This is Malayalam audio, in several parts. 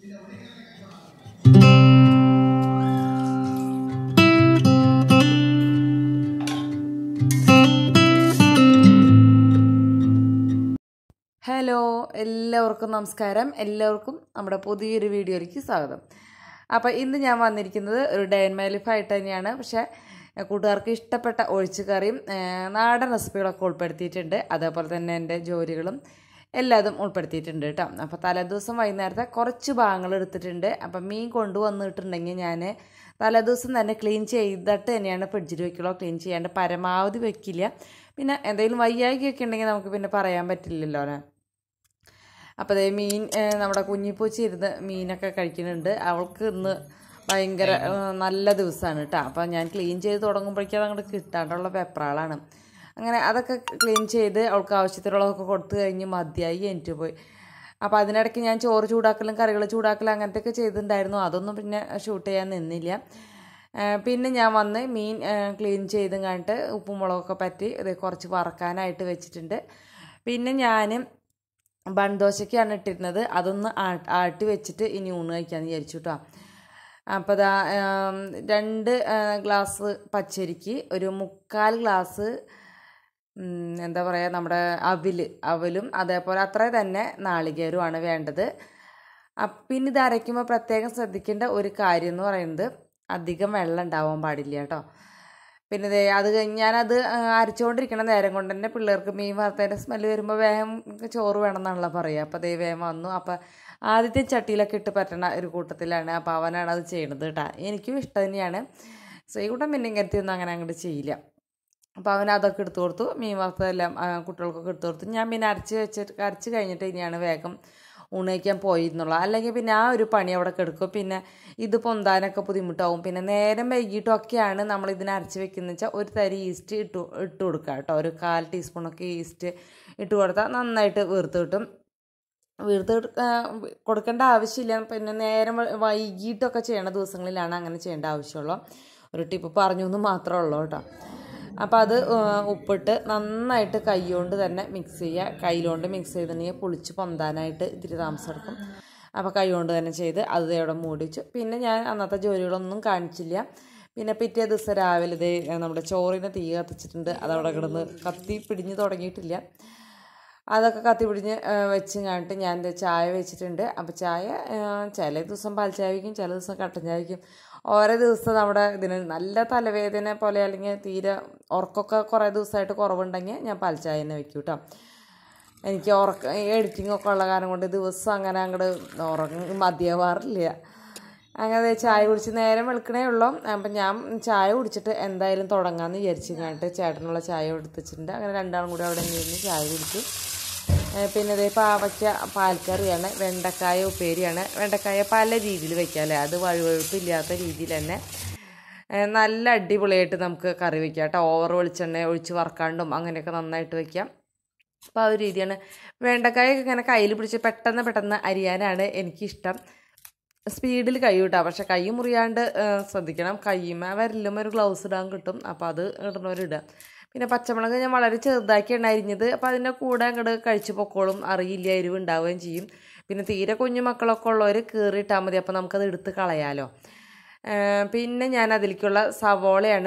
ഹലോ എല്ലാവർക്കും നമസ്കാരം എല്ലാവർക്കും നമ്മുടെ പുതിയൊരു വീഡിയോയിലേക്ക് സ്വാഗതം അപ്പോൾ ഇന്ന് ഞാൻ വന്നിരിക്കുന്നത് ഒരു ഡേ ഇൻ മൈ ലൈഫ് ആയിട്ട് തന്നെയാണ് പക്ഷേ കൂട്ടുകാർക്ക് ഇഷ്ടപ്പെട്ട ഒഴിച്ചുകറിയും ഏഹ്, നാടൻ റെസിപ്പികളൊക്കെ ഉൾപ്പെടുത്തിയിട്ടുണ്ട് അതേപോലെ തന്നെ എൻ്റെ ജോലികളും എല്ലാതും ഉൾപ്പെടുത്തിയിട്ടുണ്ട് കേട്ടോ അപ്പോൾ തലേദിവസം വൈകുന്നേരത്തെ കുറച്ച് ഭാഗങ്ങൾ എടുത്തിട്ടുണ്ട് അപ്പം മീൻ കൊണ്ടുവന്നിട്ടുണ്ടെങ്കിൽ ഞാൻ തലേദിവസം തന്നെ ക്ലീൻ ചെയ്തിട്ട് തന്നെയാണ് ഫ്രിഡ്ജിൽ വെക്കുള്ളൂ ക്ലീൻ ചെയ്യാണ്ട് പരമാവധി വെക്കില്ല പിന്നെ എന്തെങ്കിലും വയ്യായികയൊക്കെ ഉണ്ടെങ്കിൽ നമുക്ക് പിന്നെ പറയാൻ പറ്റില്ലല്ലോ അല്ലേ അപ്പോൾ അതേ മീൻ ഏഹ്, നമ്മുടെ കുഞ്ഞിപ്പൂച്ചി ഇരുന്ന് മീനൊക്കെ കഴിക്കുന്നുണ്ട് അവൾക്ക് ഇന്ന് ഭയങ്കര ഏഹ്, നല്ല ദിവസമാണ് കേട്ടോ അപ്പോൾ ഞാൻ ക്ലീൻ ചെയ്ത് തുടങ്ങുമ്പോഴേക്കും അത് അങ്ങോട്ട് കിട്ടാണ്ടുള്ള പെപ്രാളാണ് അങ്ങനെ അതൊക്കെ ക്ലീൻ ചെയ്ത് അവൾക്ക് ആവശ്യത്തിനുള്ളതൊക്കെ കൊടുത്തു കഴിഞ്ഞ് മതിയായി എനിക്ക് പോയി അപ്പോൾ അതിനിടയ്ക്ക് ഞാൻ ചോറ് ചൂടാക്കലും കറികൾ ചൂടാക്കലും അങ്ങനത്തെയൊക്കെ ചെയ്തിട്ടുണ്ടായിരുന്നു അതൊന്നും പിന്നെ ഷൂട്ട് ചെയ്യാൻ നിന്നില്ല ഏഹ് പിന്നെ ഞാൻ വന്ന് മീൻ ക്ലീൻ ചെയ്തും കണ്ടിട്ട് ഉപ്പും മുളകൊക്കെ പറ്റി ഇത് കുറച്ച് വറക്കാനായിട്ട് വെച്ചിട്ടുണ്ട് പിന്നെ ഞാൻ ബൺദോശയ്ക്കാണ് ഇട്ടിരുന്നത് അതൊന്ന് ആ- ആട്ടി വെച്ചിട്ട് ഇനി ഊണ് കഴിക്കാമെന്ന് വിചാരിച്ചു കേട്ടോ അപ്പോൾ ദാ ആം, രണ്ട് ആ, ഗ്ലാസ് പച്ചരിക്ക് ഒരു മുക്കാൽ ഗ്ലാസ് ഉം, എന്താ പറയുക നമ്മുടെ അവിൽ അവലും അതേപോലെ അത്ര തന്നെ നാളികേരവുമാണ് വേണ്ടത് അപ്പ് പിന്നെ ഇത് അരയ്ക്കുമ്പോൾ പ്രത്യേകം ശ്രദ്ധിക്കേണ്ട ഒരു കാര്യം എന്ന് പറയുന്നത് അധികം വെള്ളം ഉണ്ടാവാൻ പാടില്ല കേട്ടോ പിന്നെ ദേ അത് കഴിഞ്ഞ് ഞാനത് ആ, അരച്ചുകൊണ്ടിരിക്കണ നേരം കൊണ്ട് തന്നെ പിള്ളേർക്ക് മീൻ വറുത്തതിൻ്റെ സ്മെല്ല് വരുമ്പോൾ വേഗം ചോറ് വേണം എന്നാണല്ലോ പറയുക അപ്പോൾ ദേ വേഗം വന്നു അപ്പോൾ ആദ്യത്തെ ചട്ടിയിലൊക്കെ ഇട്ട് പറ്റണ ഒരു കൂട്ടത്തിലാണ് അപ്പോൾ അവനാണ് അത് ചെയ്യണത് കേട്ടോ എനിക്കും ഇഷ്ടം തന്നെയാണ് ശ്രീകുട്ടൻ പിന്നെ ഇങ്ങനത്തെ ഒന്നും അങ്ങനെ അങ്ങോട്ട് ചെയ്യില്ല അപ്പോൾ അവൻ അതൊക്കെ എടുത്തു കൊടുത്തു മീൻ വറുത്തതെല്ലാം ആ, കുട്ടികൾക്കൊക്കെ എടുത്തു കൊടുത്തു ഞാൻ പിന്നെ അരച്ച് വെച്ചിട്ട് അരച്ച് കഴിഞ്ഞിട്ട് ഇനിയാണ് വേഗം ഉണയിക്കാൻ പോയിരുന്നുള്ളൂ അല്ലെങ്കിൽ പിന്നെ ആ ഒരു പണി അവിടെ കിടക്കും പിന്നെ ഇത് പൊന്താനൊക്കെ ബുദ്ധിമുട്ടാവും പിന്നെ നേരം വൈകിട്ടൊക്കെയാണ് നമ്മൾ ഇതിന് അരച്ച് വെക്കുന്നത് വെച്ചാൽ ഒരു തരി ഈസ്റ്റ് ഇട്ട് ഇട്ട് കൊടുക്കുക കേട്ടോ ഒരു കാൽ ടീസ്പൂണൊക്കെ ഈസ്റ്റ് ഇട്ട് കൊടുത്താൽ നന്നായിട്ട് വീർത്ത് കിട്ടും വീർത്ത് കിട്ട- ആ, കൊടുക്കേണ്ട ആവശ്യമില്ല പിന്നെ നേരം വ- വൈകിട്ടൊക്കെ ചെയ്യണ ദിവസങ്ങളിലാണ് അങ്ങനെ ചെയ്യേണ്ട ആവശ്യമുള്ളൂ ഒരു ടിപ്പ് പറഞ്ഞു എന്ന് മാത്രമേ ഉള്ളൂ കേട്ടോ അപ്പോൾ അത് ആ, ഉപ്പിട്ട് നന്നായിട്ട് കൈകൊണ്ട് തന്നെ മിക്സ് ചെയ്യുക കൈയിലോണ്ട് മിക്സ് ചെയ്തിട്ടുണ്ടെങ്കിൽ പുളിച്ച് പൊന്താനായിട്ട് ഇത്തിരി താമസം എടുക്കും അപ്പോൾ കൈ കൊണ്ട് തന്നെ ചെയ്ത് അത് ദേ അവിടെ മൂടി വെച്ചു പിന്നെ ഞാൻ അന്നത്തെ ജോലികളൊന്നും കാണിച്ചില്ല പിന്നെ പിറ്റേ ദിവസം രാവിലെ ദേ നമ്മുടെ ചോറിന് തീ കത്തിച്ചിട്ടുണ്ട് അതവിടെ കിടന്ന് കത്തി പിടിഞ്ഞ് തുടങ്ങിയിട്ടില്ല അതൊക്കെ കത്തി പിടിഞ്ഞ് ആ, വെച്ച് കഴിഞ്ഞിട്ട് ഞാൻ ദേ ചായ വെച്ചിട്ടുണ്ട് അപ്പോൾ ചായ ആ, ചില ദിവസം പാൽ ചായ വയ്ക്കും ചില ദിവസം കട്ടൻ ചായ വയ്ക്കും ഓരോ ദിവസം നമ്മുടെ ഇതിന് നല്ല തലവേദന പോലെ അല്ലെങ്കിൽ തീരെ ഉറക്കമൊക്കെ കുറേ ദിവസമായിട്ട് കുറവുണ്ടെങ്കിൽ ഞാൻ പാൽ ചായ തന്നെ വെക്കും കേട്ടോ എനിക്ക് ഉറക്ക എഡിറ്റിംഗ് ഒക്കെ ഉള്ള കാരണം കൊണ്ട് ദിവസം അങ്ങനെ അങ്ങോട്ട് ഉറങ്ങ മതിയാവാറില്ല അങ്ങനെ ദേ ചായ കുടിച്ച് നേരം വെളുക്കണേ ഉള്ളൂ അപ്പം ഞാൻ ചായ കുടിച്ചിട്ട് എന്തായാലും തുടങ്ങാമെന്ന് വിചാരിച്ചു കഴിഞ്ഞിട്ട് ചേട്ടനുള്ള ചായ എടുത്തിട്ടുണ്ട് അങ്ങനെ രണ്ടാളും കൂടി അവിടെ നിന്ന് ചായ കുടിച്ചു ഏഹ് പിന്നെ ഇതേ പാവയ്ക്ക പാൽക്കറിയാണ് വെണ്ടക്കായ ഉപ്പേരിയാണ് വെണ്ടക്കായ പല രീതിയിൽ വെക്കാം അല്ലേ അത് വഴുവഴുപ്പില്ലാത്ത രീതിയിൽ തന്നെ ഏഹ് നല്ല അടിപൊളിയായിട്ട് നമുക്ക് കറി വെക്കാം കേട്ടോ ഓവർ വെളിച്ചെണ്ണ ഒഴിച്ച് വറക്കാണ്ടും അങ്ങനെയൊക്കെ നന്നായിട്ട് വെക്കാം അപ്പോൾ ആ ഒരു രീതിയാണ് വെണ്ടക്കായൊക്കെ ഇങ്ങനെ കയ്യിൽ പിടിച്ച് പെട്ടെന്ന് പെട്ടെന്ന് അരിയാനാണ് എനിക്കിഷ്ടം സ്പീഡിൽ കൈ കിട്ടാം പക്ഷെ കൈ മുറിയാണ്ട് ഏഹ്, ശ്രദ്ധിക്കണം കൈമ വരലും ഒരു ഗ്ലൗസ് ഇടാൻ കിട്ടും അപ്പോൾ അത് ഇടുന്നവരിടുക പിന്നെ പച്ചമുളക് ഞാൻ വളരെ ചെറുതാക്കിയാണ് അരിഞ്ഞത് അപ്പോൾ അതിൻ്റെ കൂടെ അങ്ങോട്ട് കഴിച്ചു പൊക്കോളും അറിയില്ല എരിവ് ഉണ്ടാവുകയും ചെയ്യും പിന്നെ തീരെ കുഞ്ഞു മക്കളൊക്കെ ഉള്ളവർ കീറിയിട്ടാൽ മതി അപ്പോൾ നമുക്കത് എടുത്ത് കളയാലോ ഏഹ്, പിന്നെ ഞാൻ അതിലേക്കുള്ള സവോളയാണ്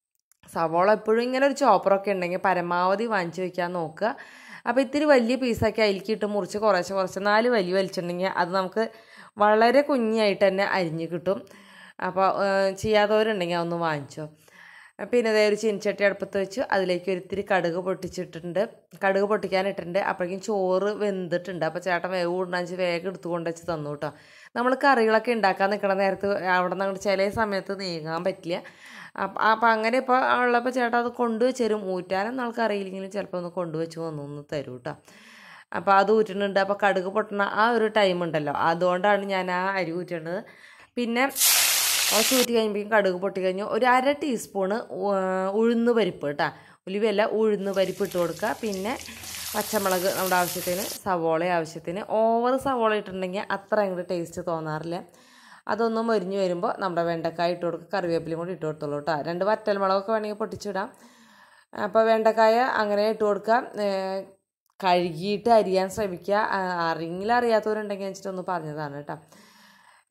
സവോള എപ്പോഴും ഇങ്ങനെ ഒരു ചോപ്പറൊക്കെ ഉണ്ടെങ്കിൽ പരമാവധി വാങ്ങിച്ചു വെക്കാൻ നോക്കുക അപ്പോൾ ഇത്തിരി വലിയ പീസൊക്കെ അതിലേക്ക് ഇട്ട് മുറിച്ച് കുറേശ്ശെ കുറച്ച് നാല് വലിയ വലിച്ചിട്ടുണ്ടെങ്കിൽ അത് നമുക്ക് വളരെ കുഞ്ഞായിട്ട് തന്നെ അരിഞ്ഞ് കിട്ടും അപ്പോൾ ചെയ്യാത്തവരുണ്ടെങ്കിൽ അതൊന്ന് വാങ്ങിച്ചോ പിന്നെ അതേ ഒരു ചീനിച്ചട്ടി അടുപ്പത്ത് വെച്ച് അതിലേക്ക് ഒരു ഇത്തിരി കടുക് പൊട്ടിച്ചിട്ടുണ്ട് കടുക് പൊട്ടിക്കാനിട്ടുണ്ട് അപ്പോഴേക്കും ചോറ് വെന്തിട്ടുണ്ട് അപ്പോൾ ചേട്ടൻ വേവ് കൂടാച്ച് വേഗം എടുത്ത് കൊണ്ടുവച്ച് തന്നു കേട്ടോ നമ്മൾ കറികളൊക്കെ ഉണ്ടാക്കാൻ നിൽക്കണ നേരത്ത് അവിടെ നിന്ന് അങ്ങോട്ട് ചില സമയത്ത് നീങ്ങാൻ പറ്റില്ല അപ്പം അപ്പം അങ്ങനെ ഇപ്പോൾ ഉള്ളപ്പോൾ ചേട്ടാ അത് കൊണ്ടുവച്ച് തരും ഊറ്റാനൊന്നും ആൾക്ക് അറിയില്ലെങ്കിലും ചിലപ്പോൾ ഒന്ന് കൊണ്ടുവച്ച് വന്നു ഒന്ന് തരും കേട്ടോ അപ്പോൾ അത് ഊറ്റുന്നുണ്ട് അപ്പോൾ കടുക് പൊട്ടണ ആ ഒരു ടൈം ഉണ്ടല്ലോ അതുകൊണ്ടാണ് ഞാൻ ആ അരി ഊറ്റേണ്ടത് പിന്നെ കുറച്ച് ഊറ്റി കഴിയുമ്പോഴേക്കും കടുക് പൊട്ടി കഴിഞ്ഞു ഒരു അര ടീസ്പൂണ് ഉ- ഉഴുന്ന് പരിപ്പ് കേട്ടോ ഉലുവയല്ല ഉഴുന്ന് പരിപ്പ് ഇട്ട് കൊടുക്കുക പിന്നെ പച്ചമുളക് നമ്മുടെ ആവശ്യത്തിന് സവോള ആവശ്യത്തിന് ഓവർ സവോള ഇട്ടിട്ടുണ്ടെങ്കിൽ അത്ര അങ്ങോട്ട് ടേസ്റ്റ് തോന്നാറില്ല അതൊന്നും മൊരിഞ്ഞ് വരുമ്പോൾ നമ്മുടെ വെണ്ടക്കായ ഇട്ട് കൊടുക്കുക കറിവേപ്പിലയും കൂടി ഇട്ട് കൊടുത്തോളൂ കേട്ടോ രണ്ട് വറ്റൽമുളകൊക്കെ വേണമെങ്കിൽ പൊട്ടിച്ചിടാം അപ്പോൾ വെണ്ടക്കായ അങ്ങനെ ഇട്ട് കൊടുക്കുക ഏഹ് കഴുകിയിട്ട് അരിയാൻ ശ്രമിക്കുക ആ, ആരെങ്കിലും അറിയാത്തവരുണ്ടെങ്കിൽ വെച്ചിട്ട് ഒന്ന് പറഞ്ഞതാണ് കേട്ടോ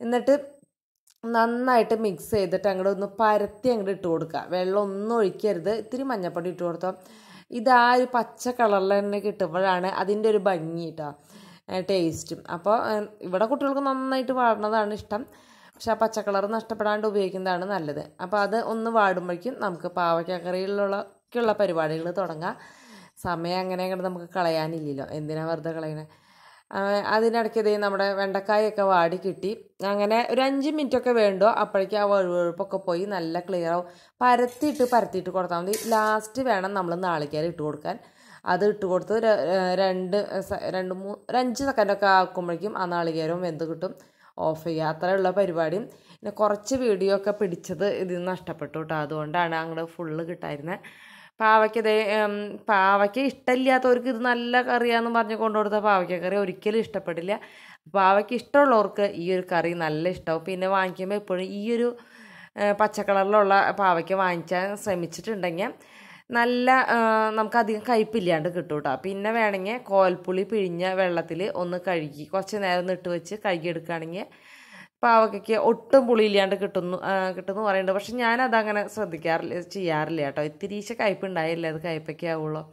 എന്നിട്ട് നന്നായിട്ട് മിക്സ് ചെയ്തിട്ട് അങ്ങോട്ട് ഒന്ന് പരത്തി അങ്ങോട്ട് ഇട്ട് കൊടുക്കുക വെള്ളം ഒന്നും ഒഴിക്കരുത് ഇത്തിരി മഞ്ഞപ്പൊടി ഇട്ട് കൊടുത്തോ ഇതാ ഒരു പച്ച കളറിൽ തന്നെ കിട്ടുമ്പോഴാണ് അതിൻ്റെ ഒരു ഭംഗി കേട്ടോ ടേസ്റ്റും അപ്പോൾ ഇവിടെ കുട്ടികൾക്ക് നന്നായിട്ട് വാടുന്നതാണ് ഇഷ്ടം പക്ഷെ ആ പച്ച കളർ നഷ്ടപ്പെടാണ്ട് ഉപയോഗിക്കുന്നതാണ് നല്ലത് അപ്പോൾ അത് ഒന്ന് വാടുമ്പോഴേക്കും നമുക്ക് പാവയ്ക്കക്കറിയിലുള്ള ഒക്കെയുള്ള പരിപാടികൾ തുടങ്ങാം സമയം അങ്ങനെ അങ്ങോട്ട് നമുക്ക് കളയാനില്ലല്ലോ എന്തിനാ വെറുതെ കളയണേ അതിനിടയ്ക്ക് ഇതേ നമ്മുടെ വെണ്ടക്കായൊക്കെ വാടി കിട്ടി അങ്ങനെ ഒരു അഞ്ച് മിനിറ്റൊക്കെ വേണ്ടോ അപ്പോഴേക്കും ആ വഴുവഴുപ്പൊക്കെ പോയി നല്ല ക്ലിയർ ആവും പരത്തിയിട്ട് പരത്തിയിട്ട് കൊടുത്താൽ മതി ലാസ്റ്റ് വേണം നമ്മൾ നാളികേരം ഇട്ട് കൊടുക്കാൻ അത് ഇട്ട് കൊടുത്ത് രണ്ട് രണ്ട് മൂന്ന് ഒരു അഞ്ച് സെക്കൻഡൊക്കെ ആക്കുമ്പോഴേക്കും ആ നാളികേരവും വെന്ത് കിട്ടും ഓഫ് ചെയ്യുക അത്രയുള്ള പരിപാടിയും പിന്നെ കുറച്ച് വീഡിയോ ഒക്കെ പിടിച്ചത് ഇതിൽ നിന്ന് നഷ്ടപ്പെട്ടു കേട്ടോ അതുകൊണ്ടാണ് അങ്ങോട്ട് ഫുള്ള് കിട്ടായിരുന്നത് പാവയ്ക്ക് ഇതേ പാവയ്ക്ക് ഇഷ്ടമില്ലാത്തവർക്ക് ഇത് നല്ല കറിയാന്ന് പറഞ്ഞ് കൊണ്ടുകൊടുത്ത പാവയ്ക്ക കറി ഒരിക്കലും ഇഷ്ടപ്പെടില്ല പാവയ്ക്ക് ഇഷ്ടമുള്ളവർക്ക് ഈ ഒരു കറി നല്ല ഇഷ്ടമാവും പിന്നെ വാങ്ങിക്കുമ്പോൾ എപ്പോഴും ഈ ഒരു പച്ച കളറിലുള്ള പാവയ്ക്ക വാങ്ങിക്കാൻ ശ്രമിച്ചിട്ടുണ്ടെങ്കിൽ നല്ല നമുക്കധികം കയ്പില്ലാണ്ട് കിട്ടും കേട്ടോ പിന്നെ വേണമെങ്കിൽ കോൽപ്പുളി പിഴിഞ്ഞ വെള്ളത്തിൽ ഒന്ന് കഴുകി കുറച്ച് നേരം ഒന്ന് ഇട്ട് വെച്ച് കഴുകിയെടുക്കുകയാണെങ്കിൽ പാവയ്ക്കയ്ക്ക് ഒട്ടും പുളിയില്ലാണ്ട് കിട്ടുന്നു കിട്ടുന്നു പറയുന്നുണ്ട് പക്ഷെ ഞാനതങ്ങനെ ശ്രദ്ധിക്കാറില്ല ചെയ്യാറില്ല കേട്ടോ ഇത്തിരീശ കയ്പുണ്ടായില്ല അത് കയ്പയ്ക്ക് ആവുള്ളൂ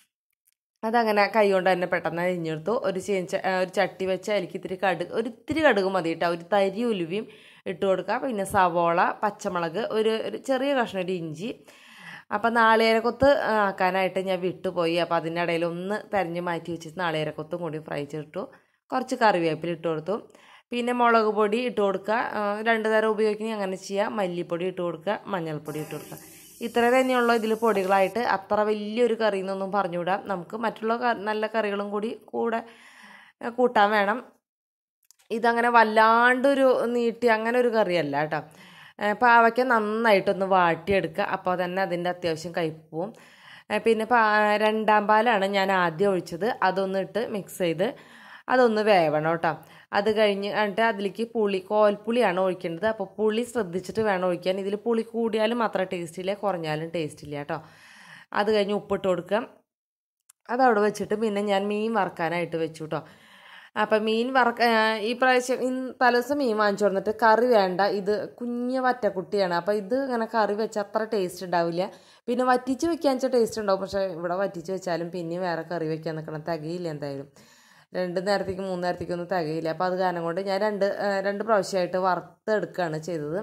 അതങ്ങനെ കൈ കൊണ്ട് തന്നെ പെട്ടെന്ന് അരിഞ്ഞെടുത്തു ഒരു ചീഞ്ച ഒരു ചട്ടി വെച്ച് അതിലേക്ക് ഇത്തിരി കടുക് ഒരു ഇത്തിരി കടുക് മതി കേട്ടോ ഒരു തരി ഉലുവയും ഇട്ട് കൊടുക്കുക പിന്നെ സവോള പച്ചമുളക് ഒരു ഒരു ചെറിയ കഷ്ണം ഒരു ഇഞ്ചി അപ്പം നാളികേരക്കൊത്ത് ആക്കാനായിട്ട് ഞാൻ വിട്ടുപോയി അപ്പോൾ അതിൻ്റെ ഇടയിൽ ഒന്ന് തെരഞ്ഞ് മാറ്റി വെച്ചിട്ട് നാളികേരക്കൊത്തും കൂടി ഫ്രൈ ചെയ്തിട്ടു കുറച്ച് കറിവേപ്പില ഇട്ട് കൊടുത്തു പിന്നെ മുളക് പൊടി ഇട്ട് കൊടുക്കുക രണ്ട് തരം ഉപയോഗിക്കുന്ന അങ്ങനെ ചെയ്യുക മല്ലിപ്പൊടി ഇട്ട് കൊടുക്കുക മഞ്ഞൾപ്പൊടി ഇട്ട് കൊടുക്കുക ഇത്ര തന്നെയുള്ള ഇതിൽ പൊടികളായിട്ട് അത്ര വലിയൊരു കറി എന്നൊന്നും പറഞ്ഞുകൂടാ നമുക്ക് മറ്റുള്ള നല്ല കറികളും കൂടി കൂടെ കൂട്ടാൻ വേണം ഇതങ്ങനെ വല്ലാണ്ടൊരു നീട്ടി അങ്ങനെ ഒരു കറിയല്ല കേട്ടോ പാവയ്ക്ക നന്നായിട്ടൊന്ന് വാട്ടിയെടുക്കുക അപ്പോൾ തന്നെ അതിൻ്റെ അത്യാവശ്യം കയ്പും പിന്നെ പാ രണ്ടാം പാലാണ് ഞാൻ ആദ്യം ഒഴിച്ചത് അതൊന്ന് ഇട്ട് മിക്സ് ചെയ്ത് അതൊന്ന് വേവണം കേട്ടോ അത് കഴിഞ്ഞ് എന്നിട്ട് അതിലേക്ക് പുളി കോൽപ്പുളിയാണ് ഒഴിക്കേണ്ടത് അപ്പോൾ പുളി ശ്രദ്ധിച്ചിട്ട് വേണം ഒഴിക്കാൻ ഇതിൽ പുളി കൂടിയാലും അത്ര ടേസ്റ്റ് ഇല്ല കുറഞ്ഞാലും ടേസ്റ്റ് ഇല്ല കേട്ടോ അത് കഴിഞ്ഞ് ഉപ്പിട്ട് കൊടുക്കുക അതവിടെ വെച്ചിട്ട് പിന്നെ ഞാൻ മീൻ വറക്കാനായിട്ട് വെച്ചു കേട്ടോ അപ്പം മീൻ വറക്ക ഈ പ്രാവശ്യം ഇന്ന് തലേദിവസം മീൻ വാങ്ങിച്ചു കൊടുത്തിട്ട് കറി വേണ്ട ഇത് കുഞ്ഞ വറ്റക്കുട്ടിയാണ് അപ്പോൾ ഇത് ഇങ്ങനെ കറി വെച്ചാൽ അത്ര ടേസ്റ്റ് ഉണ്ടാവില്ല പിന്നെ വറ്റിച്ച് വെക്കാൻ വെച്ചാൽ ടേസ്റ്റ് ഉണ്ടാവും പക്ഷേ ഇവിടെ വറ്റിച്ച് വെച്ചാലും പിന്നെ വേറെ കറി വെക്കാൻ നിൽക്കണം തികയില്ല എന്തായാലും രണ്ട് നേരത്തേക്ക് മൂന്ന് നേരത്തേക്ക് ഒന്നും തികയില്ല അപ്പോൾ അത് കാരണം കൊണ്ട് ഞാൻ രണ്ട് രണ്ട് പ്രാവശ്യമായിട്ട് വറുത്തെടുക്കുകയാണ് ചെയ്തത്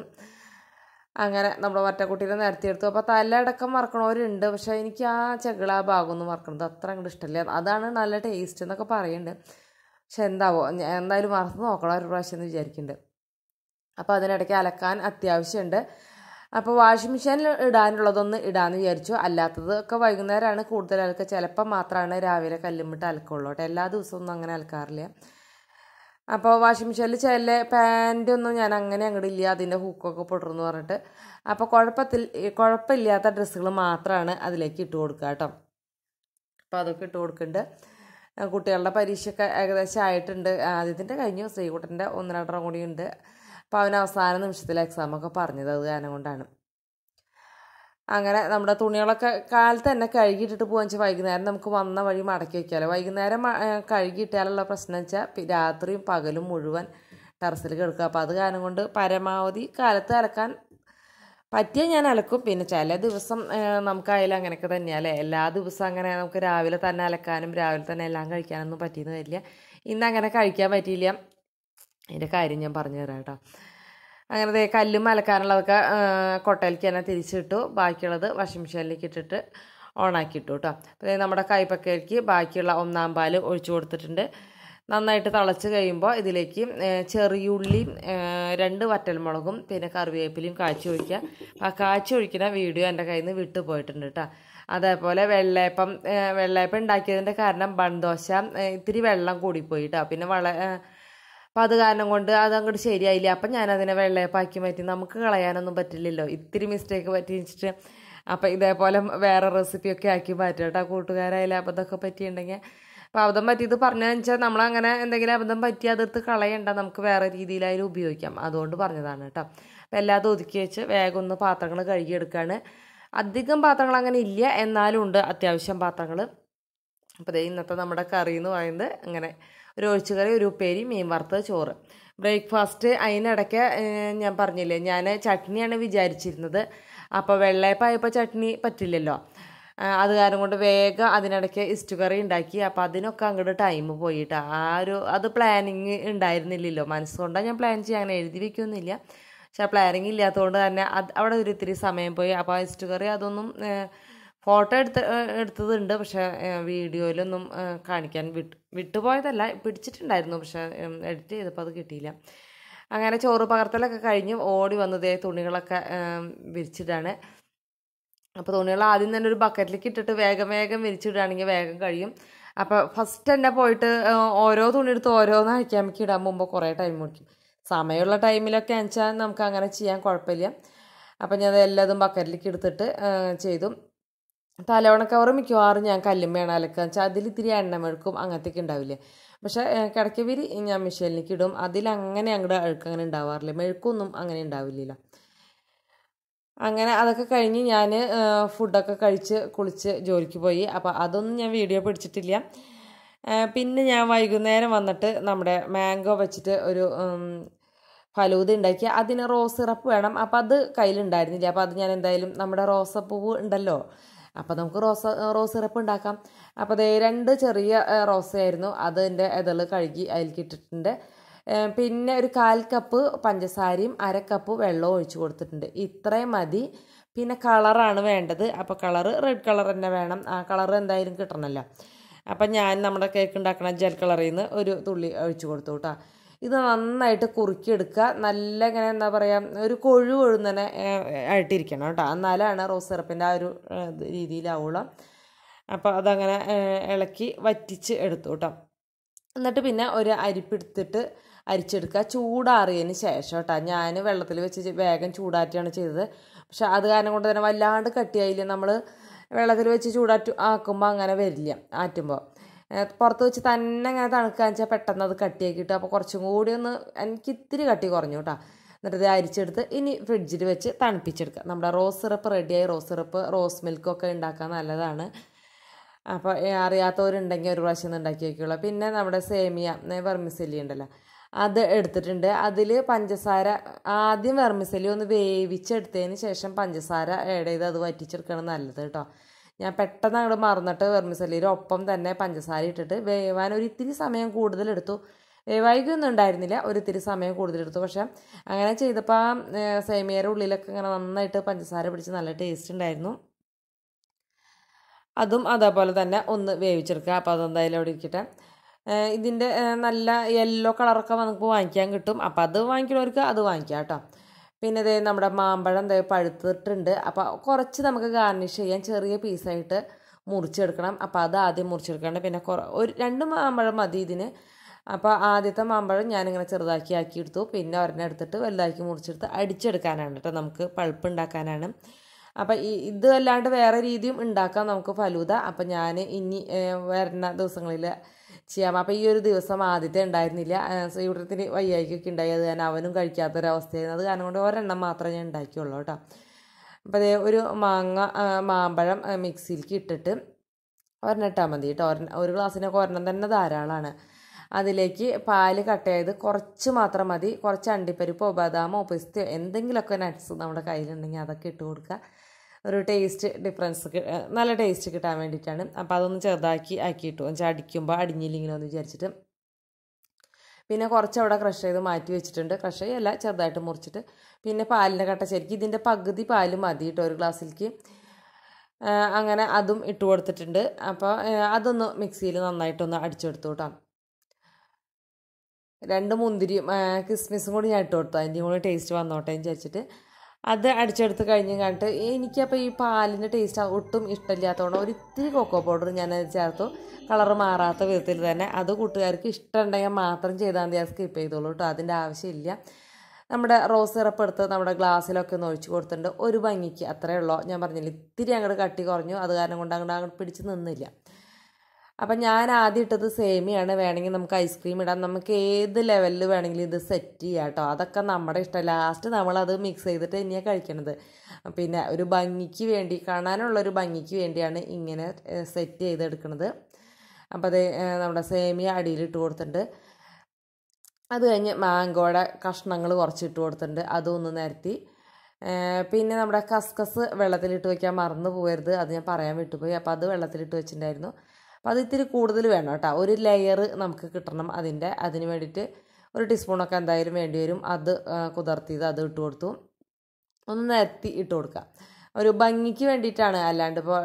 അങ്ങനെ നമ്മുടെ വറ്റക്കുട്ടീനെ നിരത്തിയെടുത്തു അപ്പോൾ തലയടക്കം വറക്കണവരുണ്ട് പക്ഷേ എനിക്ക് ആ ചെകിള ആ ഭാഗം ഒന്നും വറക്കണത് അത്ര അങ്ങോട്ട് ഇഷ്ടമില്ല അതാണ് നല്ല ടേസ്റ്റ് എന്നൊക്കെ പറയുന്നുണ്ട് പക്ഷെ എന്താവോ എന്തായാലും വറുത്ത് നോക്കണം ഒരു പ്രാവശ്യം എന്ന് വിചാരിക്കുന്നുണ്ട് അപ്പോൾ അതിനിടയ്ക്ക് അലക്കാൻ അത്യാവശ്യമുണ്ട് അപ്പോൾ വാഷിംഗ് മെഷീനിൽ ഇടാനുള്ളതൊന്ന് ഇടാമെന്ന് വിചാരിച്ചു അല്ലാത്തത് ഒക്കെ വൈകുന്നേരമാണ് കൂടുതൽ അലക്കുക ചിലപ്പോൾ മാത്രമാണ് രാവിലെ കല്ലുമിട്ട് അലക്കുള്ളൂ കേട്ടോ എല്ലാ ദിവസവും ഒന്നും അങ്ങനെ അലക്കാറില്ല അപ്പോൾ വാഷിംഗ് മെഷീനിൽ ചില പാൻറ് ഒന്നും ഞാൻ അങ്ങനെ അങ്ങോട്ട് ഇല്ല അതിൻ്റെ ഹൂക്കൊക്കെ പൊട്ടുന്നു പറഞ്ഞിട്ട് അപ്പോൾ കുഴപ്പത്തിൽ കുഴപ്പമില്ലാത്ത ഡ്രസ്സുകൾ മാത്രമാണ് അതിലേക്ക് ഇട്ട് കൊടുക്കുക കേട്ടോ അപ്പോൾ അതൊക്കെ ഇട്ട് കൊടുക്കുന്നുണ്ട് കുട്ടികളുടെ പരീക്ഷയൊക്കെ ഏകദേശം ആയിട്ടുണ്ട് ആദ്യത്തിൻ്റെ കഴിഞ്ഞു ശ്രീകുട്ടൻ്റെ ഒന്ന് രണ്ടെണ്ണം കൂടി ഉണ്ട് അപ്പോൾ അവന് അവസാന നിമിഷത്തിൽ എക്സാമൊക്കെ പറഞ്ഞത് അത് കാരണം കൊണ്ടാണ് അങ്ങനെ നമ്മുടെ തുണികളൊക്കെ കാലത്ത് തന്നെ കഴുകിയിട്ടിട്ട് പോകാൻ വെച്ചാൽ വൈകുന്നേരം നമുക്ക് വന്ന വഴി മടക്കി വയ്ക്കാമല്ലോ വൈകുന്നേരം കഴുകിയിട്ടാലുള്ള പ്രശ്നം വെച്ചാൽ രാത്രിയും പകലും മുഴുവൻ ടെറസിൽ കിടക്കുക അപ്പോൾ അത് കാരണം കൊണ്ട് പരമാവധി കാലത്ത് അലക്കാൻ പറ്റിയ ഞാൻ അലക്കും പിന്നെ ചില ദിവസം നമുക്കായാലും അങ്ങനെയൊക്കെ തന്നെയല്ലേ എല്ലാ ദിവസവും അങ്ങനെ നമുക്ക് രാവിലെ തന്നെ അലക്കാനും രാവിലെ തന്നെ എല്ലാം കഴിക്കാനൊന്നും പറ്റിയെന്ന് വരില്ല ഇന്ന് അങ്ങനെ കഴിക്കാൻ പറ്റിയില്ല അതിൻ്റെ കാര്യം ഞാൻ പറഞ്ഞു തരാം കേട്ടോ അങ്ങനെ ദേ കല്ലും അലക്കാനുള്ളതൊക്കെ കൊട്ടയിലേക്ക് തന്നെ തിരിച്ചിട്ടു ബാക്കിയുള്ളത് വാഷിംഗ് മെഷീനിലേക്ക് ഇട്ടിട്ട് ഓണാക്കിയിട്ടു കേട്ടോ അപ്പോൾ നമ്മുടെ കൈപ്പക്കയിലേക്ക് ബാക്കിയുള്ള ഒന്നാം പാല് ഒഴിച്ചു കൊടുത്തിട്ടുണ്ട് നന്നായിട്ട് തിളച്ച് കഴിയുമ്പോൾ ഇതിലേക്ക് ചെറിയുള്ളി രണ്ട് വറ്റൽമുളകും പിന്നെ കറിവേപ്പിലയും കാച്ചി ഒഴിക്കുക ആ കാച്ചി ഒഴിക്കുന്ന വീഡിയോ എൻ്റെ കയ്യിൽ നിന്ന് വിട്ടു പോയിട്ടുണ്ട് കേട്ടോ അതേപോലെ വെള്ളയപ്പം വെള്ളയപ്പം ഉണ്ടാക്കിയതിൻ്റെ കാരണം ബൺദോശ ഇത്തിരി വെള്ളം കൂടിപ്പോയി കേട്ടോ പിന്നെ വള അപ്പം അത് കാരണം കൊണ്ട് അത് അങ്ങോട്ട് ശരിയായില്ല അപ്പം ഞാനതിനെ വെള്ളയപ്പാക്കി മാറ്റി നമുക്ക് കളയാനൊന്നും പറ്റില്ലല്ലോ ഇത്തിരി മിസ്റ്റേക്ക് പറ്റി വെച്ചിട്ട് അപ്പം ഇതേപോലെ വേറെ റെസിപ്പിയൊക്കെ ആക്കി മാറ്റും കേട്ടോ കൂട്ടുകാരായാലും അബദ്ധമൊക്കെ പറ്റിയിട്ടുണ്ടെങ്കിൽ അപ്പോൾ അബദ്ധം പറ്റിയത് പറഞ്ഞതെന്ന് വെച്ചാൽ നമ്മളങ്ങനെ എന്തെങ്കിലും അബദ്ധം പറ്റി അതെടുത്ത് കളയണ്ട നമുക്ക് വേറെ രീതിയിലായാലും ഉപയോഗിക്കാം അതുകൊണ്ട് പറഞ്ഞതാണ് കേട്ടോ അപ്പോൾ എല്ലാതും ഒതുക്കി വെച്ച് വേഗം ഒന്ന് പാത്രങ്ങൾ കഴുകിയെടുക്കുകയാണ് അധികം പാത്രങ്ങൾ അങ്ങനെ ഇല്ല എന്നാലും ഉണ്ട് അത്യാവശ്യം പാത്രങ്ങൾ അപ്പോൾ ദേ ഇന്നത്തെ നമ്മുടെ കറി എന്ന് പറയുന്നത് അങ്ങനെ ഒരു ഒഴിച്ചുകറി ഒരു ഉപ്പേരി മീൻ വറുത്തത് ചോറ് ബ്രേക്ക്ഫാസ്റ്റ് അതിനിടയ്ക്ക് ഏഹ്, ഞാൻ പറഞ്ഞില്ലേ ഞാൻ ചട്നിയാണ് വിചാരിച്ചിരുന്നത് അപ്പോൾ വെള്ളയപ്പായപ്പോൾ ചട്നി പറ്റില്ലല്ലോ ആ, അത് കാരണം കൊണ്ട് വേഗം അതിനിടയ്ക്ക് ഇസ്റ്റു കറി ഉണ്ടാക്കി അപ്പോൾ അതിനൊക്കെ അങ്ങോട്ട് ടൈം പോയിട്ടാ ആ ഒരു അത് പ്ലാനിങ് ഉണ്ടായിരുന്നില്ലല്ലോ മനസ്സുകൊണ്ടാണ് ഞാൻ പ്ലാൻ ചെയ്യാൻ അങ്ങനെ എഴുതി വെക്കൊന്നുമില്ല പക്ഷെ ആ പ്ലാനിങ് ഇല്ലാത്തതുകൊണ്ട് തന്നെ അത് അവിടെ ഒരു ഇത്തിരി സമയം പോയി അപ്പോൾ ആ ഇസ്റ്റു കറി അതൊന്നും ഫോട്ടോ എടുത്ത് ഏഹ്, എടുത്തതുണ്ട് പക്ഷേ ഏഹ്, വീഡിയോയിലൊന്നും ഏഹ്, കാണിക്കാൻ വിട്ട് വിട്ടുപോയതല്ല പിടിച്ചിട്ടുണ്ടായിരുന്നു പക്ഷേ എഡിറ്റ് ചെയ്തപ്പോൾ അത് കിട്ടിയില്ല അങ്ങനെ ചോറ് പകർത്തലൊക്കെ കഴിഞ്ഞ് ഓടി വന്നതേ തുണികളൊക്കെ ഏഹ്, വിരിച്ചിടാണ് അപ്പോൾ തുണികൾ ആദ്യം തന്നെ ഒരു ബക്കറ്റിലേക്ക് ഇട്ടിട്ട് വേഗം വേഗം വിരിച്ചിടുകയാണെങ്കിൽ വേഗം കഴിയും അപ്പോൾ ഫസ്റ്റ് തന്നെ പോയിട്ട് ആ, ഓരോ തുണി എടുത്ത് ഓരോന്ന് അയക്കാമേക്ക് ഇടാൻ മുമ്പ് കുറേ ടൈം പിടിക്കും സമയമുള്ള ടൈമിലൊക്കെ വെച്ചാൽ നമുക്ക് അങ്ങനെ ചെയ്യാൻ കുഴപ്പമില്ല അപ്പം ഞാൻ അത് എല്ലാതും ബക്കറ്റിലേക്ക് എടുത്തിട്ട് ആ, ചെയ്തു തലവണ കവർ മിക്കവാറും ഞാൻ കല്ലുമ്മയാണ് അലക്കുക വെച്ചാൽ അതിൽ ഇത്തിരി എണ്ണമെഴുക്കും അങ്ങനത്തെയൊക്കെ ഉണ്ടാവില്ലേ പക്ഷേ കിടക്കവിരി ഞാൻ മിഷീനിലേക്ക് ഇടും അതിൽ അങ്ങനെ അങ്ങോട്ട് അഴുക്ക് അങ്ങനെ ഉണ്ടാവാറില്ല മെഴുക്കൊന്നും അങ്ങനെ ഉണ്ടാവില്ലല്ലോ അങ്ങനെ അതൊക്കെ കഴിഞ്ഞ് ഞാൻ ഫുഡൊക്കെ കഴിച്ച് കുളിച്ച് ജോലിക്ക് പോയി അപ്പോൾ അതൊന്നും ഞാൻ വീഡിയോ പിടിച്ചിട്ടില്ല ആ, പിന്നെ ഞാൻ വൈകുന്നേരം വന്നിട്ട് നമ്മുടെ മാംഗോ വെച്ചിട്ട് ഒരു ഉം, ഫലൂദ ഉണ്ടാക്കി അതിന് റോസ് സിറപ്പ് വേണം അപ്പോൾ അത് കയ്യിലുണ്ടായിരുന്നില്ല അപ്പോൾ അത് ഞാൻ എന്തായാലും നമ്മുടെ റോസപ്പൂവ് ഉണ്ടല്ലോ അപ്പോൾ നമുക്ക് റോസ റോസ് സിറപ്പ് ഉണ്ടാക്കാം അപ്പോൾ അതേ രണ്ട് ചെറിയ ആ, റോസയായിരുന്നു അതിൻ്റെ ഇതള് കഴുകി അതിലേക്ക് ഇട്ടിട്ടുണ്ട് ഏ, പിന്നെ ഒരു കാൽ കപ്പ് പഞ്ചസാരയും അര കപ്പ് വെള്ളവും ഒഴിച്ച് കൊടുത്തിട്ടുണ്ട് ഇത്രയും മതി പിന്നെ കളറാണ് വേണ്ടത് അപ്പോൾ കളറ് റെഡ് കളർ തന്നെ വേണം ആ കളർ എന്തായാലും കിട്ടണമല്ലോ അപ്പം ഞാൻ നമ്മുടെ കേക്ക് ഉണ്ടാക്കണ ജെൽ കളറിൽ നിന്ന് ഒരു തുള്ളി ഒഴിച്ച് കൊടുത്തു കേട്ടോ ഇത് നന്നായിട്ട് കുറുക്കിയെടുക്കുക നല്ല ഇങ്ങനെ എന്താ പറയുക ഒരു കൊഴു കൊഴുന്നനെ ആയിട്ടിരിക്കണം കേട്ടോ എന്നാലാണ് റോസ് സിറപ്പിൻ്റെ ആ ഒരു ഏ, ഇത് രീതിയിലാവുള്ളൂ അപ്പോൾ അതങ്ങനെ ഏ, ഇളക്കി വറ്റിച്ച് എടുത്തു കേട്ടോ എന്നിട്ട് പിന്നെ ഒരു അരിപ്പെടുത്തിട്ട് അരിച്ചെടുക്കുക ചൂടാറിയതിന് ശേഷം കേട്ടോ ഞാൻ വെള്ളത്തിൽ വെച്ച് ചെ- വേഗം ചൂടാറ്റിയാണ് ചെയ്തത് പക്ഷെ അത് കാരണം കൊണ്ട് തന്നെ വല്ലാണ്ട് കട്ടിയായില്ല നമ്മൾ വെള്ളത്തിൽ വെച്ച് ചൂടാറ്റി ആക്കുമ്പോൾ അങ്ങനെ വരില്ല ആറ്റുമ്പോൾ പുറത്ത് വെച്ച് തന്നെ അങ്ങനെ തണുക്കാന്ന് വെച്ചാൽ പെട്ടെന്ന് അത് കട്ടിയാക്കിയിട്ട് അപ്പോൾ കുറച്ചും കൂടി ഒന്ന് എനിക്ക് ഇത്തിരി കട്ടി കുറഞ്ഞു കേട്ടോ എന്നിട്ട് ഇത് അരിച്ചെടുത്ത് ഇനി ഫ്രിഡ്ജിൽ വെച്ച് തണുപ്പിച്ചെടുക്കുക നമ്മുടെ റോസ് സിറപ്പ് റെഡിയായി റോസ് സിറപ്പ് റോസ് മിൽക്കൊക്കെ ഉണ്ടാക്കാൻ നല്ലതാണ് അപ്പോൾ അറിയാത്തവരുണ്ടെങ്കിൽ ഒരു പ്രാവശ്യം ഒന്ന് ഉണ്ടാക്കി വയ്ക്കുള്ളൂ പിന്നെ നമ്മുടെ സേമിയ വെർമിസെല്ലി ഉണ്ടല്ലോ അത് എടുത്തിട്ടുണ്ട് അതിൽ പഞ്ചസാര ആദ്യം വെർമിസെല്ലി ഒന്ന് വേവിച്ചെടുത്തതിന് ശേഷം പഞ്ചസാര ആഡ് ചെയ്ത് അത് വറ്റിച്ചെടുക്കണം നല്ലത് കേട്ടോ ഞാൻ പെട്ടെന്ന് അങ്ങോട്ട് മറന്നിട്ട് വെർമിസെല്ലിയുടെ ഒപ്പം തന്നെ പഞ്ചസാര ഇട്ടിട്ട് വേവാൻ ഒരു ഇത്തിരി സമയം കൂടുതലെടുത്തു വേവായിക്കൊന്നും ഉണ്ടായിരുന്നില്ല ഒരു ഇത്തിരി സമയം കൂടുതലെടുത്തു പക്ഷേ അങ്ങനെ ചെയ്തപ്പോൾ ആ ഏഹ്, സേമിയയുടെ ഉള്ളിലൊക്കെ ഇങ്ങനെ നന്നായിട്ട് പഞ്ചസാര പിടിച്ച് നല്ല ടേസ്റ്റ് ഉണ്ടായിരുന്നു അതും അതേപോലെ തന്നെ ഒന്ന് വേവിച്ചെടുക്കുക അപ്പോൾ അതെന്തായാലും അവിടെ ഇരിക്കട്ടെ ഏഹ് ഇതിൻ്റെ ഏഹ് നല്ല യെല്ലോ കളറൊക്കെ നമുക്ക് വാങ്ങിക്കാൻ കിട്ടും അപ്പോൾ അത് വാങ്ങിക്കണവർക്ക് അത് വാങ്ങിക്കാം കേട്ടോ പിന്നെ ഇതേ നമ്മുടെ മാമ്പഴം ദേ പഴുത്തിട്ടുണ്ട് അപ്പോൾ കുറച്ച് നമുക്ക് ഗാർണിഷ് ചെയ്യാൻ ചെറിയ പീസായിട്ട് മുറിച്ചെടുക്കണം അപ്പോൾ അത് ആദ്യം മുറിച്ചെടുക്കണം പിന്നെ കുറ ഒരു രണ്ട് മാമ്പഴം മതി ഇതിന് അപ്പോൾ ആദ്യത്തെ മാമ്പഴം ഞാനിങ്ങനെ ചെറുതാക്കി ആക്കി എടുത്തു പിന്നെ ഒരെണ്ണം എടുത്തിട്ട് വലുതാക്കി മുറിച്ചെടുത്ത് അടിച്ചെടുക്കാനാണ് കേട്ടോ നമുക്ക് പൾപ്പ് ഉണ്ടാക്കാനാണ് അപ്പം ഈ ഇത് അല്ലാണ്ട് വേറെ രീതിയും ഉണ്ടാക്കാം നമുക്ക് ഫലൂദ അപ്പം ഞാൻ ഇനി ഏഹ്, വരുന്ന ദിവസങ്ങളിൽ ചെയ്യാം അപ്പം ഈ ഒരു ദിവസം ആദ്യത്തെ ഉണ്ടായിരുന്നില്ല സൂര്യത്തിന് വയ്യായിക്കൊക്കെ ഉണ്ടായി അത് കാരണം അവനും കഴിക്കാത്തൊരവസ്ഥയായിരുന്നു അത് കാരണം കൊണ്ട് ഒരെണ്ണം മാത്രമേ ഞാൻ ഉണ്ടാക്കിയുള്ളൂ കേട്ടോ അപ്പോൾ അതേ ഒരു മാങ്ങ ആ, മാമ്പഴം ആ, മിക്സിയിലേക്ക് ഇട്ടിട്ട് ഒരെണ്ണം ഇട്ടാൽ മതി കേട്ടോ ഒരെണ്ണം ഒരു ഗ്ലാസ്സിനൊക്കെ ഒരെണ്ണം തന്നെ ധാരാളമാണ് അതിലേക്ക് പാല് കട്ട് ചെയ്ത് കുറച്ച് മാത്രം മതി കുറച്ച് അണ്ടിപ്പരിപ്പോ ബദാമോ പിസ്തയോ എന്തെങ്കിലുമൊക്കെ നട്ട്സ് നമ്മുടെ കയ്യിലുണ്ടെങ്കിൽ അതൊക്കെ ഇട്ട് കൊടുക്കുക ഒരു ടേസ്റ്റ് ഡിഫറൻസ് കി- ഏഹ് നല്ല ടേസ്റ്റ് കിട്ടാൻ വേണ്ടിയിട്ടാണ് അപ്പോൾ അതൊന്ന് ചെറുതാക്കി ആക്കിയിട്ടു എന്നുവെച്ചാൽ അടിക്കുമ്പോൾ അടിഞ്ഞില്ലെങ്കിലോ എന്ന് വിചാരിച്ചിട്ട് പിന്നെ കുറച്ച് അവിടെ ക്രഷ് ചെയ്ത് മാറ്റി വെച്ചിട്ടുണ്ട് ക്രഷ് ചെയ്യല്ല ചെറുതായിട്ട് മുറിച്ചിട്ട് പിന്നെ പാലിൻ്റെ കട്ട ശരിക്കും ഇതിൻ്റെ പകുതി പാല് മതി കേട്ടോ ഒരു ഗ്ലാസ്സിലേക്ക് ആ, അങ്ങനെ അതും ഇട്ട് കൊടുത്തിട്ടുണ്ട് അപ്പോൾ അതൊന്ന് മിക്സിയിൽ നന്നായിട്ടൊന്ന് അടിച്ചെടുത്തു കേട്ടോ രണ്ട് മുന്തിരിയും ആ, കിസ്മിസും കൂടി ഞാൻ ഇട്ട് കൊടുത്തു അതിൻ്റെയും കൂടി ടേസ്റ്റ് വന്നോട്ടെ എന്ന് വിചാരിച്ചിട്ട് അത് അടിച്ചെടുത്ത് കഴിഞ്ഞ് കണ്ടിട്ട് എനിക്കപ്പോൾ ഈ പാലിൻ്റെ ടേസ്റ്റ് ഒട്ടും ഇഷ്ടമില്ലാത്തതുകൊണ്ട് ഒരു ഇത്തിരി കൊക്കോ പൗഡർ ഞാൻ ചേർത്തു കളറ് മാറാത്ത വിധത്തിൽ തന്നെ അത് കൂട്ടുകാർക്ക് ഇഷ്ടമുണ്ടെങ്കിൽ മാത്രം ചെയ്താൽ മതി അത് സ്കിപ്പ് ചെയ്തോളൂ കേട്ടോ അതിൻ്റെ ആവശ്യമില്ല നമ്മുടെ റോസ് സിറപ്പ് എടുത്ത് നമ്മുടെ ഗ്ലാസ്സിലൊക്കെ ഒന്ന് ഒഴിച്ച് കൊടുത്തിട്ടുണ്ട് ഒരു ഭംഗിക്ക് അത്രയേ ഉള്ളൂ ഞാൻ പറഞ്ഞില്ല ഇത്തിരി അങ്ങോട്ട് കട്ടി കുറഞ്ഞു അത് കാരണം കൊണ്ട് അങ്ങോട്ട് അങ്ങോട്ട് പിടിച്ച് നിന്നില്ല അപ്പം ഞാൻ ആദ്യം ഇട്ടത് സേമിയാണ് വേണമെങ്കിൽ നമുക്ക് ഐസ്ക്രീം ഇടാം നമുക്ക് ഏത് ലെവലിൽ വേണമെങ്കിലും ഇത് സെറ്റ് ചെയ്യാം കേട്ടോ അതൊക്കെ നമ്മുടെ ഇഷ്ടം ലാസ്റ്റ് നമ്മളത് മിക്സ് ചെയ്തിട്ട് തന്നെയാണ് കഴിക്കണത് പിന്നെ ഒരു ഭംഗിക്ക് വേണ്ടി കാണാനുള്ള ഒരു ഭംഗിക്ക് വേണ്ടിയാണ് ഇങ്ങനെ സെറ്റ് ചെയ്തെടുക്കുന്നത് അപ്പോൾ അത് നമ്മുടെ സേമിയ അടിയിൽ ഇട്ട് കൊടുത്തിട്ടുണ്ട് അത് കഴിഞ്ഞ് മാങ്കോയുടെ കഷ്ണങ്ങൾ കുറച്ച് ഇട്ട് കൊടുത്തിട്ടുണ്ട് അതൊന്ന് നിരത്തി ഏർ പിന്നെ നമ്മുടെ കസ്കസ് വെള്ളത്തിലിട്ട് വയ്ക്കാൻ മറന്നു പോകരുത് അത് ഞാൻ പറയാൻ വിട്ടുപോയി അപ്പോൾ അത് വെള്ളത്തിലിട്ട് വെച്ചിട്ടുണ്ടായിരുന്നു അപ്പോൾ അത് ഇത്തിരി കൂടുതൽ വേണം കേട്ടോ ഒരു ലെയർ നമുക്ക് കിട്ടണം അതിൻ്റെ അതിന് വേണ്ടിയിട്ട് ഒരു ടീസ്പൂണൊക്കെ എന്തായാലും വേണ്ടി വരും അത് ആ, കുതിർത്തിയത് അത് ഇട്ട് കൊടുത്തു ഒന്ന് നിരത്തി ഇട്ട് കൊടുക്കുക ഒരു ഭംഗിക്ക് വേണ്ടിയിട്ടാണ് അല്ലാണ്ട് ഇപ്പോൾ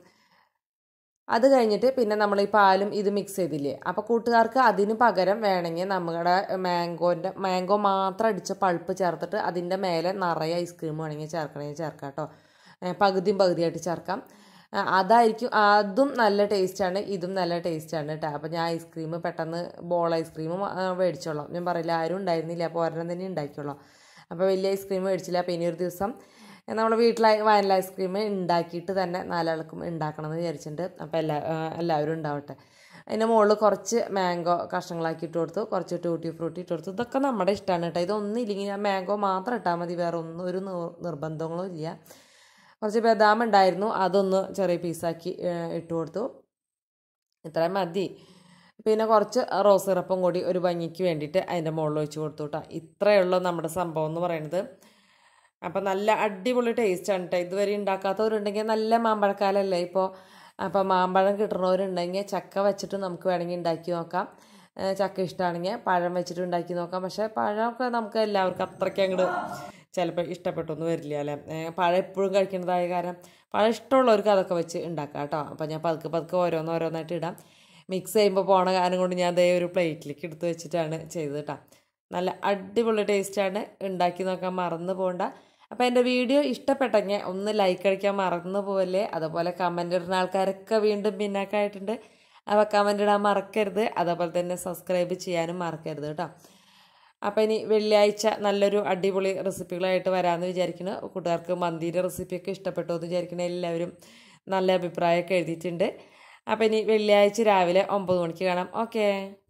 അത് കഴിഞ്ഞിട്ട് പിന്നെ നമ്മൾ ഈ പാലും ഇത് മിക്സ് ചെയ്തില്ലേ അപ്പോൾ കൂട്ടുകാർക്ക് അതിന് പകരം വേണമെങ്കിൽ നമ്മുടെ മാംഗോൻ്റെ മാംഗോ മാത്രം അടിച്ച പൾപ്പ് ചേർത്തിട്ട് അതിൻ്റെ മേലെ നിറയെ ഐസ്ക്രീം വേണമെങ്കിൽ ചേർക്കണമെങ്കിൽ ചേർക്കാം കേട്ടോ ഏഹ് പകുതിയും പകുതിയായിട്ട് ചേർക്കാം ആ, അതായിരിക്കും അതും നല്ല ടേസ്റ്റാണ് ഇതും നല്ല ടേസ്റ്റാണ് കേട്ടോ അപ്പോൾ ഞാൻ ഐസ്ക്രീം പെട്ടെന്ന് ബോൾ ഐസ്ക്രീം മേടിച്ചോളാം ഞാൻ പറയില്ല ആരും ഉണ്ടായിരുന്നില്ല അപ്പോൾ ഒരെണ്ണം തന്നെ ഉണ്ടാക്കിയോളാം അപ്പോൾ വലിയ ഐസ്ക്രീം മേടിച്ചില്ല അപ്പോൾ ഇനി ഒരു ദിവസം നമ്മൾ വീട്ടിൽ വാനില ഐസ്ക്രീം ഉണ്ടാക്കിയിട്ട് തന്നെ നാലാൾക്കും ഉണ്ടാക്കണം എന്ന് വിചാരിച്ചിട്ടുണ്ട് അപ്പോൾ എല്ലാ ആ, എല്ലാവരും ഉണ്ടാവട്ടെ അതിൻ്റെ മുകളിൽ കുറച്ച് മാംഗോ കഷ്ണങ്ങളാക്കി ഇട്ട് കൊടുത്തു കുറച്ച് ടൂട്ടി ഫ്രൂട്ടി ഇട്ട് കൊടുത്തു ഇതൊക്കെ നമ്മുടെ ഇഷ്ടമാണ് കേട്ടോ ഇതൊന്നും ഇല്ലെങ്കിൽ ആ മാംഗോ മാത്രം ഇട്ടാൽ മതി വേറെ ഒന്നും ഒരു നിർ- നിർബന്ധങ്ങളും ഇല്ല കുറച്ച് ബദാം ഉണ്ടായിരുന്നു അതൊന്ന് ചെറിയ പീസാക്കി ഏഹ്, ഇട്ട് കൊടുത്തു ഇത്രയും മതി പിന്നെ കുറച്ച് റോസ് സിറപ്പും കൂടി ഒരു ഭംഗിക്ക് വേണ്ടിയിട്ട് അതിൻ്റെ മുകളിൽ ഒഴിച്ച് കൊടുത്തു കേട്ടോ ഇത്രയേ ഉള്ളൂ നമ്മുടെ സംഭവം എന്ന് പറയുന്നത് അപ്പം നല്ല അടിപൊളി ടേസ്റ്റാണ് കേട്ടോ ഇതുവരെ ഉണ്ടാക്കാത്തവരുണ്ടെങ്കിൽ നല്ല മാമ്പഴക്കാലല്ലേ ഇപ്പോൾ അപ്പോൾ മാമ്പഴം കിട്ടുന്നവരുണ്ടെങ്കിൽ ചക്ക വെച്ചിട്ട് നമുക്ക് വേണമെങ്കിൽ ഉണ്ടാക്കി നോക്കാം ഏഹ് ചക്ക ഇഷ്ടമാണെങ്കിൽ പഴം വെച്ചിട്ട് ഉണ്ടാക്കി നോക്കാം പക്ഷേ പഴമൊക്കെ നമുക്ക് എല്ലാവർക്കും അത്രയ്ക്ക് അങ്ങോട്ട് ചിലപ്പോൾ ഇഷ്ടപ്പെട്ടൊന്നും വരില്ല അല്ലേ ഏഹ് പഴം എപ്പോഴും കഴിക്കുന്നതായ കാരണം പഴം ഇഷ്ടമുള്ളവർക്ക് അതൊക്കെ വെച്ച് ഉണ്ടാക്കാം കേട്ടോ അപ്പോൾ ഞാൻ പതുക്കെ പതുക്കെ ഓരോന്ന് ഓരോന്നായിട്ട് ഇടാം മിക്സ് ചെയ്യുമ്പോൾ പോണ കാരണം കൊണ്ട് ഞാൻ അതേ ഒരു പ്ലേറ്റിലേക്ക് എടുത്ത് വെച്ചിട്ടാണ് ചെയ്തത് കേട്ടോ നല്ല അടിപൊളി ടേസ്റ്റാണ് ഉണ്ടാക്കി നോക്കാൻ മറന്നു പോകണ്ട അപ്പോൾ എൻ്റെ വീഡിയോ ഇഷ്ടപ്പെട്ടെങ്കിൽ ഒന്ന് ലൈക്ക് അടിക്കാൻ മറന്നു പോവല്ലേ അതുപോലെ കമൻ്റ് ഇടുന്ന ആൾക്കാരൊക്കെ വീണ്ടും പിന്നാക്കായിട്ടുണ്ട് അപ്പോൾ കമൻ്റ് ഇടാൻ മറക്കരുത് അതുപോലെ തന്നെ സബ്സ്ക്രൈബ് ചെയ്യാനും മറക്കരുത് കേട്ടോ അപ്പോൾ ഇനി വെള്ളിയാഴ്ച നല്ലൊരു അടിപൊളി റെസിപ്പികളായിട്ട് വരാമെന്ന് വിചാരിക്കുന്നു കൂട്ടുകാർക്ക് മന്തിയുടെ റെസിപ്പിയൊക്കെ ഇഷ്ടപ്പെട്ടു എന്ന് വിചാരിക്കുന്ന എല്ലാവരും നല്ല അഭിപ്രായമൊക്കെ എഴുതിയിട്ടുണ്ട് അപ്പോൾ ഇനി വെള്ളിയാഴ്ച രാവിലെ ഒമ്പത് മണിക്ക് കാണാം ഓക്കേ